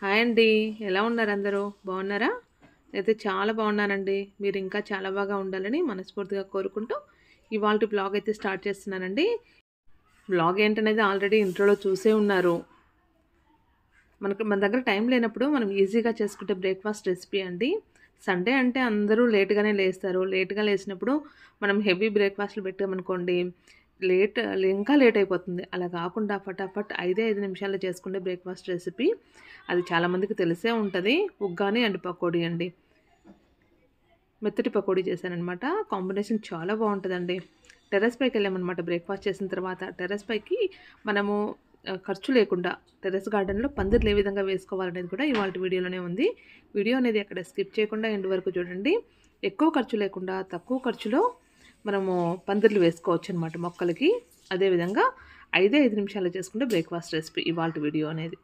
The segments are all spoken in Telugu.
హాయ్ అండి ఎలా ఉన్నారు అందరూ బాగున్నారా నేనైతే చాలా బాగున్నానండి మీరు ఇంకా చాలా బాగా ఉండాలని మనస్ఫూర్తిగా కోరుకుంటూ ఇవాళ బ్లాగ్ అయితే స్టార్ట్ చేస్తున్నానండి బ్లాగ్ ఏంటనేది ఆల్రెడీ ఇంట్రోలో చూసే ఉన్నారు మనకు మన దగ్గర టైం లేనప్పుడు మనం ఈజీగా చేసుకుంటే బ్రేక్ఫాస్ట్ రెసిపీ అండి సండే అంటే అందరూ లేట్గానే లేస్తారు లేట్గా లేచినప్పుడు మనం హెవీ బ్రేక్ఫాస్ట్లు పెట్టామనుకోండి లేట్ ఇంకా లేట్ అయిపోతుంది అలా కాకుండా ఫటాఫట్ ఐదే ఐదు నిమిషాల్లో చేసుకునే బ్రేక్ఫాస్ట్ రెసిపీ అది చాలామందికి తెలిసే ఉంటుంది ఉగ్గాని అండ్ పకోడీ అండి మెత్తటి పకోడీ చేశానమాట కాంబినేషన్ చాలా బాగుంటుందండి టెర్రస్ పైకి వెళ్ళామన్నమాట బ్రేక్ఫాస్ట్ చేసిన తర్వాత టెర్రస్ పైకి మనము ఆ, ఖర్చు లేకుండా టెర్రస్ గార్డెన్లో పందిర్లు ఏ విధంగా వేసుకోవాలనేది కూడా ఇవాళ వీడియోలోనే ఉంది వీడియో అనేది అక్కడ స్కిప్ చేయకుండా ఎండ్ వరకు చూడండి ఎక్కువ ఖర్చు లేకుండా తక్కువ ఖర్చులో మనము పందిర్లు వేసుకోవచ్చు అనమాట మొక్కలకి అదేవిధంగా ఐదే ఐదు నిమిషాలు చేసుకుంటే బ్రేక్ఫాస్ట్ రెసిపీ ఇవాళ వీడియో అనేది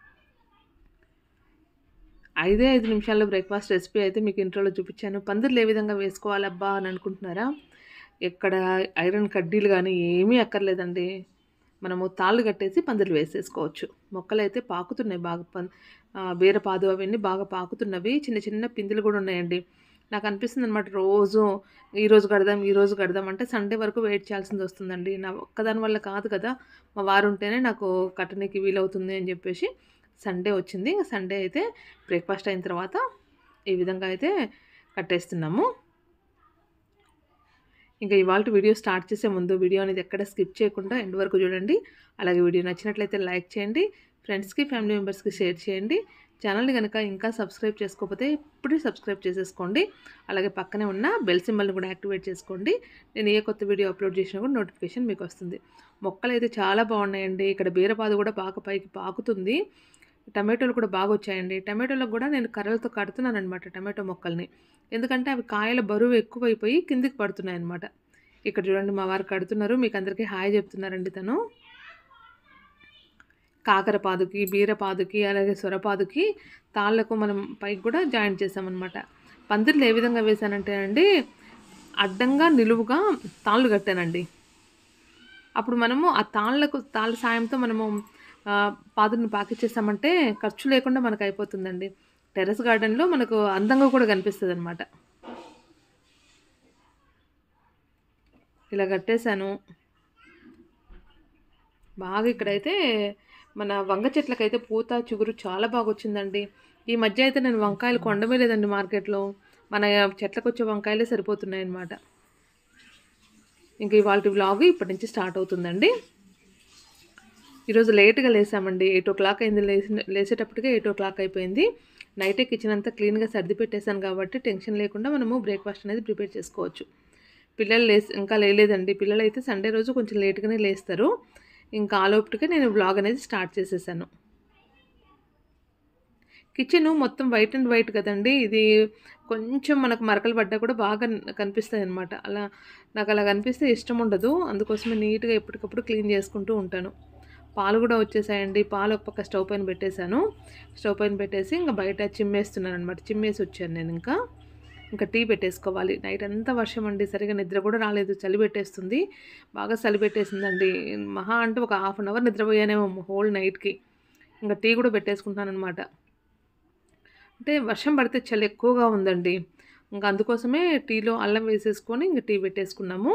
ఐదే ఐదు నిమిషాల్లో బ్రేక్ఫాస్ట్ రెసిపీ అయితే మీకు ఇంట్రోలో చూపించాను పందిర్లు ఏ విధంగా వేసుకోవాలబ్బా అని అనుకుంటున్నారా ఎక్కడ ఐరన్ కడ్డీలు కానీ ఏమీ అక్కర్లేదండి మనము తాళ్ళు కట్టేసి పందిర్లు వేసేసుకోవచ్చు మొక్కలు అయితే పాకుతున్నాయి బాగా పం ఆ, బీరపాదు అవన్నీ బాగా పాకుతున్నవి చిన్న చిన్న పిందులు కూడా ఉన్నాయండి నాకు అనిపిస్తుంది అనమాట రోజు ఈ రోజు కడదాం ఈ రోజు కడదాం అంటే సండే వరకు వెయిట్ చేయాల్సింది వస్తుందండి నా ఒక్కదాని వల్ల కాదు కదా మా వారు ఉంటేనే నాకు కట్టనీకి వీలవుతుంది అని చెప్పేసి సండే వచ్చింది సండే అయితే బ్రేక్ఫాస్ట్ అయిన తర్వాత ఈ విధంగా అయితే కట్టేస్తున్నాము ఇంకా ఇవాళ వీడియో స్టార్ట్ చేసే ముందు వీడియో అనేది ఎక్కడ స్కిప్ చేయకుండా ఎండ్ వరకు చూడండి అలాగే వీడియో నచ్చినట్లయితే లైక్ చేయండి ఫ్రెండ్స్కి ఫ్యామిలీ మెంబర్స్కి షేర్ చేయండి ఛానల్ని కనుక ఇంకా సబ్స్క్రైబ్ చేసుకోకపోతే ఇప్పుడే సబ్స్క్రైబ్ చేసేసుకోండి అలాగే పక్కనే ఉన్న బెల్ సింబల్ని కూడా యాక్టివేట్ చేసుకోండి నేను ఏ కొత్త వీడియో అప్లోడ్ చేసినా కూడా నోటిఫికేషన్ మీకు వస్తుంది మొక్కలు అయితే చాలా బాగున్నాయండి ఇక్కడ బీరపాదు కూడా బాగా పైకి పాకుతుంది టమాటోలు కూడా బాగా వచ్చాయండి టమాటోలకు కూడా నేను కర్రలతో కడుతున్నాను అనమాట టమాటో మొక్కల్ని ఎందుకంటే అవి కాయల బరువు ఎక్కువైపోయి కిందికి పడుతున్నాయి అనమాట ఇక్కడ చూడండి మా వారు కడుతున్నారు మీకు అందరికీ హాయ్ చెప్తున్నారండి తను కాకరపాదుకి బీరపాదుకి అలాగే సొరపాదుకి తాళ్ళకు మనం పైకి కూడా జాయింట్ చేసామన్నమాట పందిర్లు ఏ విధంగా వేసానంటే అండి అడ్డంగా నిలువుగా తాళ్ళు కట్టానండి అప్పుడు మనము ఆ తాళ్ళకు తాళ్ళ సాయంతో మనము ఆ, పాదుని పాకిచ్చేసామంటే ఖర్చు లేకుండా మనకు అయిపోతుందండి టెర్రస్ గార్డెన్లో మనకు అందంగా కూడా కనిపిస్తుంది అనమాట ఇలా కట్టేశాను బాగా ఇక్కడైతే మన వంగ చెట్లకైతే పూత చిగురు చాలా బాగా వచ్చిందండి ఈ మధ్య అయితే నేను వంకాయలు కొండమే లేదండి మార్కెట్లో మన చెట్లకు వచ్చే వంకాయలే సరిపోతున్నాయి అన్నమాట ఇంక ఇవాళ వ్లాగ్ ఇప్పటి నుంచి స్టార్ట్ అవుతుందండి ఈరోజు లేట్గా లేసామండి ఎయిట్ ఓ క్లాక్ అయింది లేసి లేచేటప్పటికే ఎయిట్ ఓ క్లాక్ అయిపోయింది నైటే కిచెన్ అంతా క్లీన్గా సర్ది పెట్టేశాను కాబట్టి టెన్షన్ లేకుండా మనము బ్రేక్ఫాస్ట్ అనేది ప్రిపేర్ చేసుకోవచ్చు పిల్లలు లేసి ఇంకా లేలేదండి పిల్లలు అయితే సండే రోజు కొంచెం లేట్గానే లేస్తారు ఇంకా ఆలోపుటికే నేను బ్లాగ్ అనేది స్టార్ట్ చేసేసాను కిచెన్ మొత్తం వైట్ అండ్ వైట్ కదండి ఇది కొంచెం మనకు మరకలు పడ్డా కూడా బాగా కనిపిస్తాయి అనమాట అలా నాకు అలా కనిపిస్తే ఇష్టం ఉండదు అందుకోసమే నీట్గా ఎప్పటికప్పుడు క్లీన్ చేసుకుంటూ ఉంటాను పాలు కూడా వచ్చేసాయండి పాలు ఒక పక్క స్టవ్ పైన పెట్టేశాను స్టవ్ పైన పెట్టేసి ఇంకా బయట చిమ్మేస్తున్నాను అనమాట చిమ్మేసి వచ్చాను నేను ఇంకా ఇంకా టీ పెట్టేసుకోవాలి నైట్ అంతా వర్షం అండి సరిగా నిద్ర కూడా రాలేదు చలి పెట్టేస్తుంది బాగా చలి పెట్టేసిందండి మహా అంటే ఒక హాఫ్ అన్ అవర్ నిద్రపోయానేమో హోల్ నైట్కి ఇంకా టీ కూడా పెట్టేసుకుంటాను అనమాట అంటే వర్షం పడితే చలి ఎక్కువగా ఉందండి ఇంకా అందుకోసమే టీలో అల్లం వేసేసుకొని ఇంకా టీ పెట్టేసుకున్నాము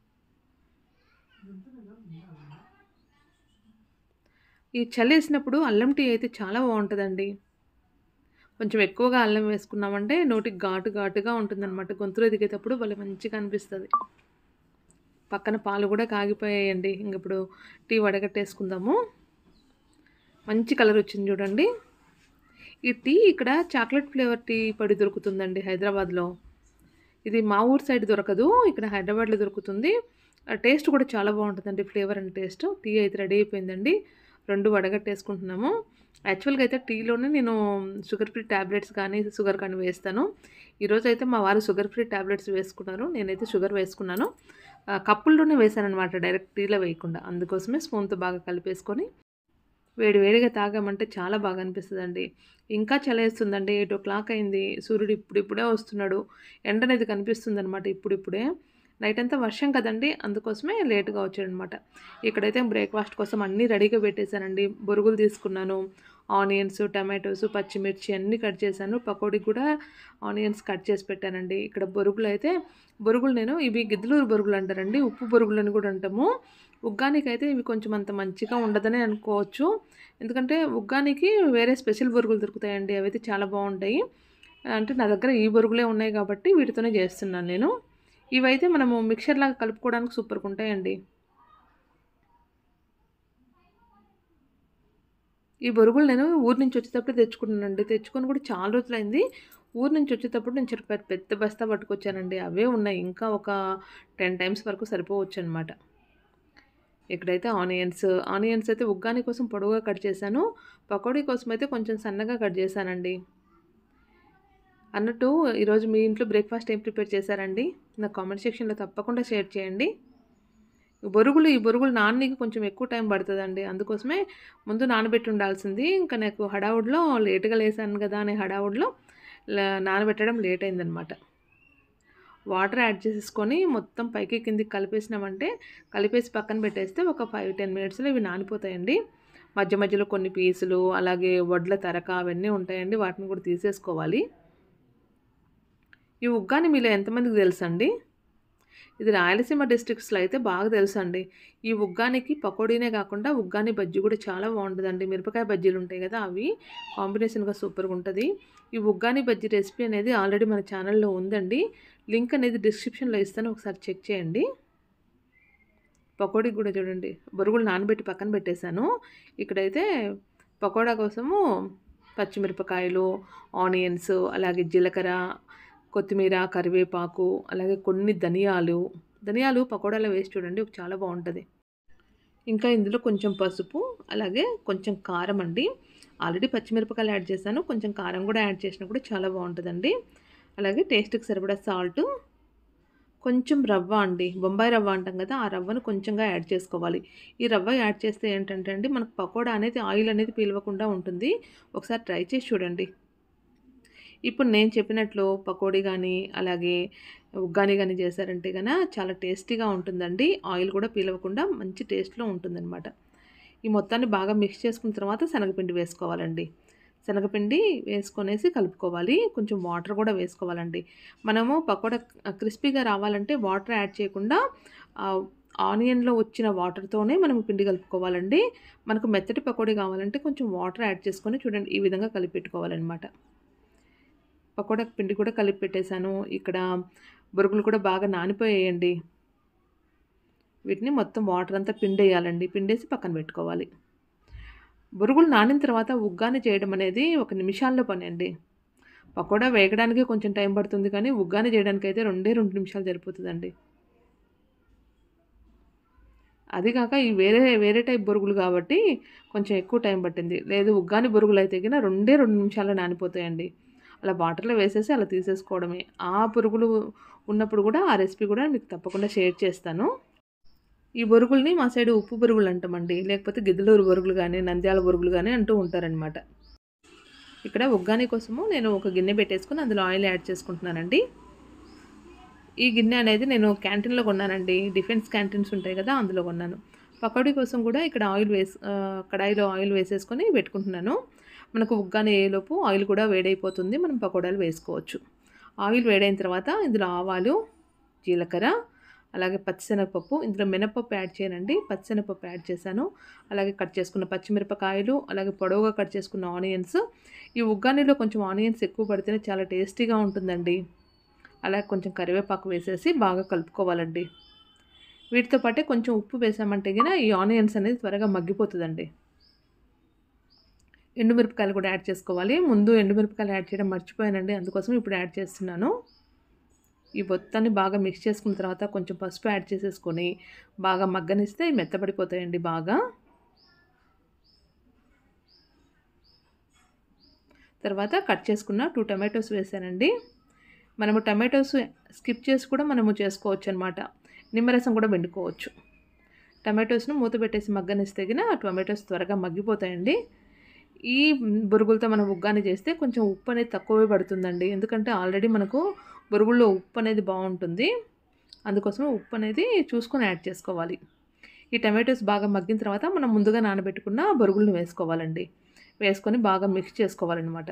ఈ చలి వేసినప్పుడు అల్లం టీ అయితే చాలా బాగుంటుందండి కొంచెం ఎక్కువగా అల్లం వేసుకున్నామంటే నోటికి ఘాటు ఘాటుగా ఉంటుందన్నమాట గొంతులో దిగేటప్పుడు భలే మంచిగా అనిపిస్తుంది పక్కన పాలు కూడా కాగిపోయాయండి ఇంక ఇప్పుడు టీ వడగట్టేసుకుందాము మంచి కలర్ వచ్చింది చూడండి ఈ టీ ఇక్కడ చాక్లెట్ ఫ్లేవర్ టీ పొడి దొరుకుతుందండి హైదరాబాద్లో ఇది మా ఊరు సైడ్ దొరకదు ఇక్కడ హైదరాబాద్లో దొరుకుతుంది ఆ టేస్ట్ కూడా చాలా బాగుంటుందండి ఫ్లేవర్ అండ్ టేస్ట్ టీ అయితే రెడీ అయిపోయిందండి రెండు వడగట్టేసుకుంటున్నాము యాక్చువల్గా అయితే టీలోనే నేను షుగర్ ఫ్రీ ట్యాబ్లెట్స్ కానీ షుగర్ కానీ వేస్తాను ఈరోజు అయితే మా వారు షుగర్ ఫ్రీ ట్యాబ్లెట్స్ వేసుకున్నారు నేనైతే షుగర్ వేసుకున్నాను ఆ, కప్పుల్లోనే వేసాను అనమాట డైరెక్ట్ టీలో వేయకుండా అందుకోసమే స్పూన్తో బాగా కలిపేసుకొని వేడి వేడిగా తాగామంటే చాలా బాగా అనిపిస్తుందండి ఇంకా చలేస్తుందండి ఎయిట్ ఓ క్లాక్ అయింది సూర్యుడు ఇప్పుడిప్పుడే వస్తున్నాడు ఎండ అనేది కనిపిస్తుంది అనమాట ఇప్పుడిప్పుడే నైట్ అంతా వర్షం కదండి అందుకోసమే లేట్గా వచ్చాడనమాట ఇక్కడైతే బ్రేక్ఫాస్ట్ కోసం అన్నీ రెడీగా పెట్టేశానండి బొరుగులు తీసుకున్నాను ఆనియన్స్ టమాటోస్ పచ్చిమిర్చి అన్నీ కట్ చేశాను పకోడీకి కూడా ఆనియన్స్ కట్ చేసి పెట్టానండి ఇక్కడ బొరుగులు అయితే బొరుగులు నేను ఇవి గిద్దలూరు బొరుగులు అంటారండి ఉప్పు బొరుగులు అని కూడా అంటాము ఉగ్గానికి అయితే ఇవి కొంచెం అంత మంచిగా ఉండదని అనుకోవచ్చు ఎందుకంటే ఉగ్గానికి వేరే స్పెషల్ బొరుగులు దొరుకుతాయండి అవి అయితే చాలా బాగుంటాయి అంటే నా దగ్గర ఈ బొరుగులే ఉన్నాయి కాబట్టి వీటితోనే చేస్తున్నాను నేను ఇవైతే మనము మిక్చర్ లాగా కలుపుకోవడానికి సూపర్గా ఉంటాయండి ఈ బొరుగులు నేను ఊరి నుంచి వచ్చేటప్పుడు తెచ్చుకున్నానండి తెచ్చుకొని కూడా చాలా రోజులైంది ఊరు నుంచి వచ్చేటప్పుడు నేను చిన్న పెద్ద- పెద్ద బస్తా పట్టుకొచ్చానండి అవే ఉన్నాయి ఇంకా ఒక టెన్ టైమ్స్ వరకు సరిపోవచ్చు అనమాట ఇక్కడైతే ఆనియన్స్ ఆనియన్స్ అయితే ఉగ్గాని కోసం పొడవుగా కట్ చేశాను పకోడీ కోసం అయితే కొంచెం సన్నగా కట్ చేశానండి అన్నట్టు ఈరోజు మీ ఇంట్లో బ్రేక్ఫాస్ట్ ఏం ప్రిపేర్ చేశారండి నా కామెంట్ సెక్షన్లో తప్పకుండా షేర్ చేయండి ఈ బొరుగులు ఈ బొరుగులు నాననీకి కొంచెం ఎక్కువ టైం పడుతుందండి అందుకోసమే ముందు నానబెట్టి ఉండాల్సింది ఇంకా నాకు హడావుడిలో లేట్గా లేసాను కదా అనే హడావుడిలో ల- నానబెట్టడం లేట్ అయిందనమాట వాటర్ యాడ్ చేసేసుకొని మొత్తం పైకి కిందికి కలిపేసినామంటే కలిపేసి పక్కన పెట్టేస్తే ఒక ఫైవ్ టెన్ మినిట్స్లో ఇవి నానిపోతాయండి మధ్య మధ్యలో కొన్ని పీసులు అలాగే వడ్ల తరక అవన్నీ ఉంటాయండి వాటిని కూడా తీసేసుకోవాలి ఈ ఉగ్గాని మీలో ఎంతమందికి తెలుసండి ఇది రాయలసీమ డిస్ట్రిక్ట్స్లో అయితే బాగా తెలుసండి ఈ ఉగ్గానికి పకోడీనే కాకుండా ఉగ్గాని బజ్జీ కూడా చాలా బాగుంటుందండి మిరపకాయ బజ్జీలు ఉంటాయి కదా అవి కాంబినేషన్గా సూపర్గా ఉంటుంది ఈ ఉగ్గాని బజ్జీ రెసిపీ అనేది ఆల్రెడీ మన ఛానల్లో ఉందండి లింక్ అనేది డిస్క్రిప్షన్లో ఇస్తాను ఒకసారి చెక్ చేయండి పకోడీ కూడా చూడండి బొరుగులు నానబెట్టి పక్కన పెట్టేశాను ఇక్కడైతే పకోడా కోసము పచ్చిమిరపకాయలు ఆనియన్స్ అలాగే జీలకర్ర కొత్తిమీర కరివేపాకు అలాగే కొన్ని ధనియాలు ధనియాలు పకోడాలో వేసి చూడండి చాలా బాగుంటుంది ఇంకా ఇందులో కొంచెం పసుపు అలాగే కొంచెం కారం అండి ఆల్రెడీ పచ్చిమిరపకాయలు యాడ్ చేశాను కొంచెం కారం కూడా యాడ్ చేసినా కూడా చాలా బాగుంటుందండి అలాగే టేస్ట్కి సరిపడా సాల్ట్ కొంచెం రవ్వ అండి బొంబాయి రవ్వ అంటాం కదా ఆ రవ్వను కొంచెంగా యాడ్ చేసుకోవాలి ఈ రవ్వ యాడ్ చేస్తే ఏంటంటే అండి మనకు పకోడా అనేది ఆయిల్ అనేది పీలవకుండా ఉంటుంది ఒకసారి ట్రై చేసి చూడండి ఇప్పుడు నేను చెప్పినట్లు పకోడీ కానీ అలాగే ఉగ్గాని కానీ చేశారంటే కనుక చాలా టేస్టీగా ఉంటుందండి ఆయిల్ కూడా పీలవకుండా మంచి టేస్ట్లో ఉంటుందన్నమాట ఈ మొత్తాన్ని బాగా మిక్స్ చేసుకున్న తర్వాత శనగపిండి వేసుకోవాలండి శనగపిండి వేసుకొనేసి కలుపుకోవాలి కొంచెం వాటర్ కూడా వేసుకోవాలండి మనము పకోడా క్రిస్పీగా రావాలంటే వాటర్ యాడ్ చేయకుండా ఆ, ఆనియన్లో వచ్చిన వాటర్తోనే మనం పిండి కలుపుకోవాలండి మనకు మెత్తటి పకోడీ కావాలంటే కొంచెం వాటర్ యాడ్ చేసుకొని చూడండి ఈ విధంగా కలిపి పెట్టుకోవాలన్నమాట పకోడా పిండి కూడా కలిపి పెట్టేశాను ఇక్కడ బొరుగులు కూడా బాగా నానిపోయాయండి వీటిని మొత్తం వాటర్ అంతా పిండేయాలండి పిండేసి పక్కన పెట్టుకోవాలి బొరుగులు నానిన తర్వాత ఉగ్గాని చేయడం అనేది ఒక నిమిషాల్లో పని అండి పకోడా వేగడానికి కొంచెం టైం పడుతుంది కానీ ఉగ్గాని చేయడానికి అయితే రెండే రెండు నిమిషాలు సరిపోతుందండి అది కాక ఈ వేరే వేరే టైప్ బొరుగులు కాబట్టి కొంచెం ఎక్కువ టైం పట్టింది లేదు ఉగ్గాని బొరుగులు అయితే గిన రెండే రెండు నిమిషాల్లో నానిపోతాయండి అలా వాటర్లో వేసేసి అలా తీసేసుకోవడమే ఆ పురుగులు ఉన్నప్పుడు కూడా ఆ రెసిపీ కూడా మీకు తప్పకుండా షేర్ చేస్తాను ఈ బొరుగుల్ని మా సైడ్ ఉప్పు బొరుగులు అంటామండి లేకపోతే గిద్దలూరు బొరుగులు కానీ నంద్యాల బొరుగులు కానీ అంటూ ఉంటారనమాట ఇక్కడ ఉగ్గాని కోసము నేను ఒక గిన్నె పెట్టేసుకుని అందులో ఆయిల్ యాడ్ చేసుకుంటున్నానండి ఈ గిన్నె అనేది నేను క్యాంటీన్లో కొన్నానండి డిఫెన్స్ క్యాంటీన్స్ ఉంటాయి కదా అందులో కొన్నాను పకోడీ కోసం కూడా ఇక్కడ ఆయిల్ వేసి ఆ, కడాయిలో ఆయిల్ వేసేసుకొని పెట్టుకుంటున్నాను మనకు ఉగ్గాని లోపు ఆయిల్ కూడా వేడైపోతుంది మనం పకోడాలు వేసుకోవచ్చు ఆయిల్ వేడైన తర్వాత ఇందులో ఆవాలు జీలకర్ర అలాగే పచ్చిశనగపప్పు ఇందులో మినపప్పు యాడ్ చేయనండి పచ్చిశనగపప్పు యాడ్ చేశాను అలాగే కట్ చేసుకున్న పచ్చిమిరపకాయలు అలాగే పొడవుగా కట్ చేసుకున్న ఆనియన్స్ ఈ ఉగ్గానిలో కొంచెం ఆనియన్స్ ఎక్కువ పడితేనే చాలా టేస్టీగా ఉంటుందండి అలాగే కొంచెం కరివేపాకు వేసేసి బాగా కలుపుకోవాలండి వీటితో పాటే కొంచెం ఉప్పు వేసామంటే గిన ఈ ఆనియన్స్ అనేది త్వరగా మగ్గిపోతుందండి ఎండుమిరపకాయలు కూడా యాడ్ చేసుకోవాలి ముందు ఎండుమిరపకాయలు యాడ్ చేయడం మర్చిపోయానండి అందుకోసం ఇప్పుడు యాడ్ చేస్తున్నాను ఈ మొత్తాన్ని బాగా మిక్స్ చేసుకున్న తర్వాత కొంచెం పసుపు యాడ్ చేసేసుకొని బాగా మగ్గనిస్తే ఇవి మెత్తబడిపోతాయండి బాగా తర్వాత కట్ చేసుకున్న టూ టమాటోస్ వేసానండి మనము టమాటోస్ స్కిప్ చేసి కూడా మనము చేసుకోవచ్చు అనమాట నిమ్మరసం కూడా వండుకోవచ్చు టమాటోస్ను మూత పెట్టేసి మగ్గనిస్తే గిన టమాటోస్ త్వరగా మగ్గిపోతాయండి ఈ బొరుగులతో మనం ఉగ్గాని చేస్తే కొంచెం ఉప్పు అనేది తక్కువే పడుతుందండి ఎందుకంటే ఆల్రెడీ మనకు బొరుగుల్లో ఉప్పు అనేది బాగుంటుంది అందుకోసం ఉప్పు అనేది చూసుకొని యాడ్ చేసుకోవాలి ఈ టమాటోస్ బాగా మగ్గిన తర్వాత మనం ముందుగా నానబెట్టుకున్న బొరుగులను వేసుకోవాలండి వేసుకొని బాగా మిక్స్ చేసుకోవాలన్నమాట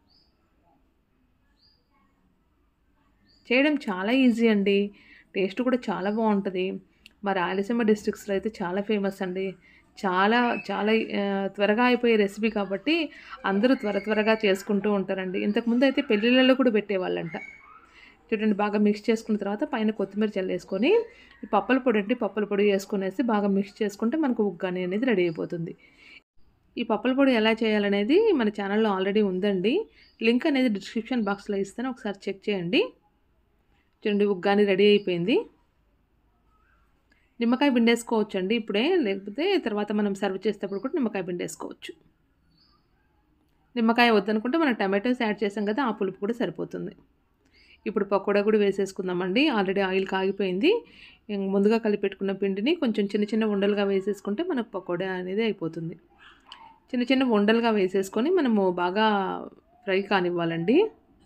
చేయడం చాలా ఈజీ అండి టేస్ట్ కూడా చాలా బాగుంటుంది మా రాయలసీమ డిస్ట్రిక్ట్స్లో అయితే చాలా ఫేమస్ అండి చాలా చాలా ఆ, త్వరగా అయిపోయే రెసిపీ కాబట్టి అందరూ త్వర త్వరగా చేసుకుంటూ ఉంటారండి ఇంతకుముందు అయితే పెళ్ళిళ్ళలో కూడా పెట్టేవాళ్ళంట చూడండి బాగా మిక్స్ చేసుకున్న తర్వాత పైన కొత్తిమీర చల్లేసుకొని ఈ పప్పల పొడి అంటే పప్పల పొడి వేసుకునేసి బాగా మిక్స్ చేసుకుంటే మనకు ఉగ్గాని అనేది రెడీ అయిపోతుంది ఈ పప్పల పొడి ఎలా చేయాలనేది మన ఛానల్లో ఆల్రెడీ ఉందండి లింక్ అనేది డిస్క్రిప్షన్ బాక్స్లో ఇస్తాను ఒకసారి చెక్ చేయండి చూడండి ఉగ్గాని రెడీ అయిపోయింది నిమ్మకాయ పిండేసుకోవచ్చు అండి ఇప్పుడే లేకపోతే తర్వాత మనం సర్వ్ చేసేటప్పుడు కూడా నిమ్మకాయ పిండేసుకోవచ్చు నిమ్మకాయ వద్దనుకుంటే మనం టమాటోస్ యాడ్ చేసాం కదా ఆ పులుపు కూడా సరిపోతుంది ఇప్పుడు పకోడా కూడా వేసేసుకుందామండి ఆల్రెడీ ఆయిల్ కాగిపోయింది ఇంక ముందుగా కలిపి పెట్టుకున్న పిండిని కొంచెం చిన్న చిన్న ఉండలుగా వేసేసుకుంటే మనకు పకోడా అనేది అయిపోతుంది చిన్న చిన్న ఉండలుగా వేసేసుకొని మనము బాగా ఫ్రై కానివ్వాలండి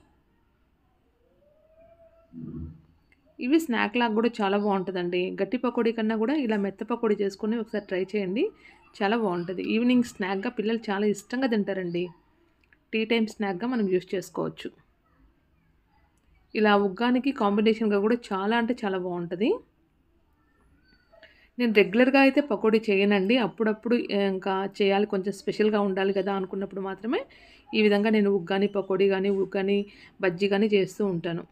ఇవి స్నాక్ లాగా కూడా చాలా బాగుంటుందండి గట్టి పకోడీ కన్నా కూడా ఇలా మెత్త పకోడీ చేసుకొని ఒకసారి ట్రై చేయండి చాలా బాగుంటుంది ఈవినింగ్ స్నాక్గా పిల్లలు చాలా ఇష్టంగా తింటారండి టీ టైం స్నాక్గా మనం యూస్ చేసుకోవచ్చు ఇలా ఉగ్గానికి కాంబినేషన్గా కూడా చాలా అంటే చాలా బాగుంటుంది నేను రెగ్యులర్గా అయితే పకోడీ చేయనండి అప్పుడప్పుడు ఇంకా చేయాలి కొంచెం స్పెషల్గా ఉండాలి కదా అనుకున్నప్పుడు మాత్రమే ఈ విధంగా నేను ఉగ్గాని పకోడీ కానీ ఉగ్గాని బజ్జీ కానీ చేస్తూ ఉంటాను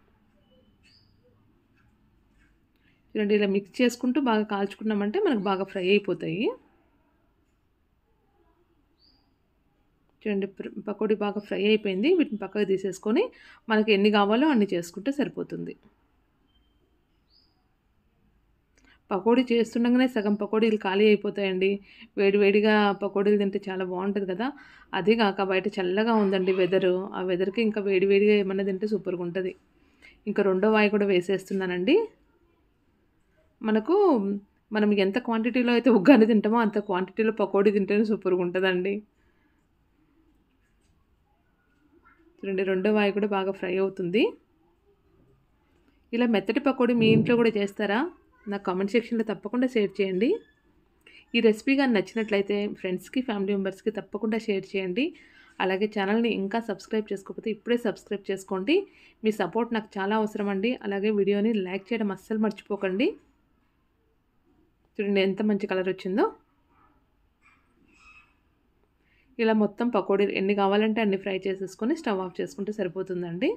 చూడండి ఇలా మిక్స్ చేసుకుంటూ బాగా కాల్చుకున్నామంటే మనకు బాగా ఫ్రై అయిపోతాయి చూడండి పకోడీ బాగా ఫ్రై అయిపోయింది వీటిని పక్కకు తీసేసుకొని మనకి ఎన్ని కావాలో అన్ని చేసుకుంటే సరిపోతుంది పకోడీ చేస్తుండగానే సగం పకోడీలు ఖాళీ అయిపోతాయండి వేడి వేడిగా పకోడీలు తింటే చాలా బాగుంటుంది కదా అదే కాక బయట చల్లగా ఉందండి వెదరు ఆ వెదర్కి ఇంకా వేడి వేడిగా ఏమన్నా తింటే సూపర్గా ఉంటుంది ఇంకా రెండో వాయి కూడా వేసేస్తున్నానండి మనకు మనం ఎంత క్వాంటిటీలో అయితే ఉగ్గాని తింటామో అంత క్వాంటిటీలో పకోడీ తింటేనే సూపర్గా ఉంటుందండి చూడండి రెండో వాయి కూడా బాగా ఫ్రై అవుతుంది ఇలా మెత్తటి పకోడీ మీ ఇంట్లో కూడా చేస్తారా నా కామెంట్ సెక్షన్లో తప్పకుండా షేర్ చేయండి ఈ రెసిపీ కానీ నచ్చినట్లయితే ఫ్రెండ్స్కి ఫ్యామిలీ మెంబర్స్కి తప్పకుండా షేర్ చేయండి అలాగే ఛానల్ని ఇంకా సబ్స్క్రైబ్ చేసుకోకపోతే ఇప్పుడే సబ్స్క్రైబ్ చేసుకోండి మీ సపోర్ట్ నాకు చాలా అవసరం అండి అలాగే వీడియోని లైక్ చేయడం అస్సలు మర్చిపోకండి చూడండి ఎంత మంచి కలర్ వచ్చిందో ఇలా మొత్తం పకోడీ ఎన్ని కావాలంటే అన్ని ఫ్రై చేసేసుకొని స్టవ్ ఆఫ్ చేసుకుంటే సరిపోతుందండి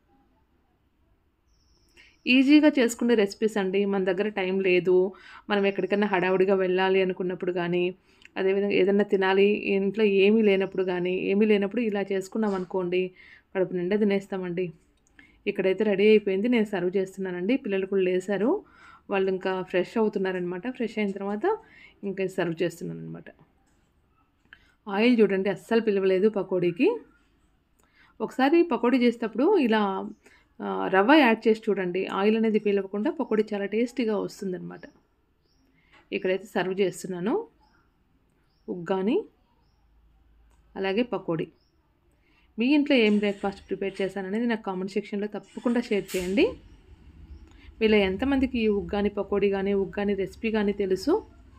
ఈజీగా చేసుకునే రెసిపీస్ అండి మన దగ్గర టైం లేదు మనం ఎక్కడికైనా హడావుడిగా వెళ్ళాలి అనుకున్నప్పుడు కానీ అదేవిధంగా ఏదైనా తినాలి ఇంట్లో ఏమీ లేనప్పుడు కానీ ఏమీ లేనప్పుడు ఇలా చేసుకున్నాం అనుకోండి కడుపు నిండా తినేస్తామండి ఇక్కడైతే రెడీ అయిపోయింది నేను సర్వ్ చేస్తున్నానండి పిల్లలు కూడా లేసారు వాళ్ళు ఇంకా ఫ్రెష్ అవుతున్నారనమాట ఫ్రెష్ అయిన తర్వాత ఇంకా సర్వ్ చేస్తున్నాను అనమాట ఆయిల్ చూడండి అస్సలు పిలవలేదు పకోడీకి ఒకసారి పకోడీ చేసేటప్పుడు ఇలా రవ్వ యాడ్ చేసి చూడండి ఆయిల్ అనేది పిలవకుండా పకోడీ చాలా టేస్టీగా వస్తుందన్నమాట ఇక్కడైతే సర్వ్ చేస్తున్నాను ఉగ్గాని అలాగే పకోడీ మీ ఇంట్లో ఏం బ్రేక్ఫాస్ట్ ప్రిపేర్ చేశాననేది నాకు కామెంట్ సెక్షన్లో తప్పకుండా షేర్ చేయండి వీళ్ళ ఎంతమందికి ఈ ఉగ్గాని పకోడీ కానీ ఉగ్గాని రెసిపీ కానీ తెలుసు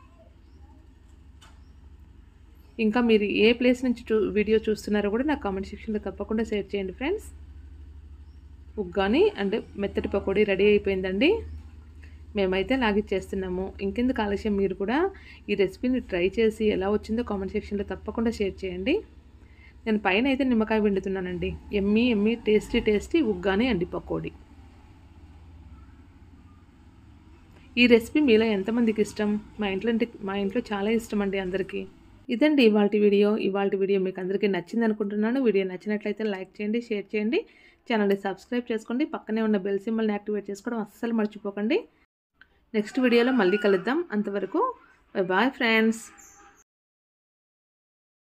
ఇంకా మీరు ఏ ప్లేస్ నుంచి చూ వీడియో చూస్తున్నారో కూడా నాకు కామెంట్ సెక్షన్లో తప్పకుండా షేర్ చేయండి ఫ్రెండ్స్ ఉగ్గాని అంటే మెత్తటి పకోడీ రెడీ అయిపోయిందండి మేమైతే లాగిచ్చేస్తున్నాము ఇంకెందుకు ఆలస్యం మీరు కూడా ఈ రెసిపీని ట్రై చేసి ఎలా వచ్చిందో కామెంట్ సెక్షన్లో తప్పకుండా షేర్ చేయండి నేను పైన అయితే నిమ్మకాయ పిండుతున్నానండి ఎమ్మీ ఎమ్మీ టేస్టీ టేస్టీ ఉగ్గాని అండి పకోడీ ఈ రెసిపీ మీలో ఎంతమందికి ఇష్టం మా ఇంట్లో అంటే మా ఇంట్లో చాలా ఇష్టం అండి అందరికీ ఇదండి ఇవాళ వీడియో ఇవాళ వీడియో మీకు అందరికీ నచ్చింది అనుకుంటున్నాను వీడియో నచ్చినట్లయితే లైక్ చేయండి షేర్ చేయండి ఛానల్ని సబ్స్క్రైబ్ చేసుకోండి పక్కనే ఉన్న బెల్ సింబల్ని యాక్టివేట్ చేసుకోవడం అస్సలు మర్చిపోకండి నెక్స్ట్ వీడియోలో మళ్ళీ కలుద్దాం అంతవరకు బాయ్ ఫ్రెండ్స్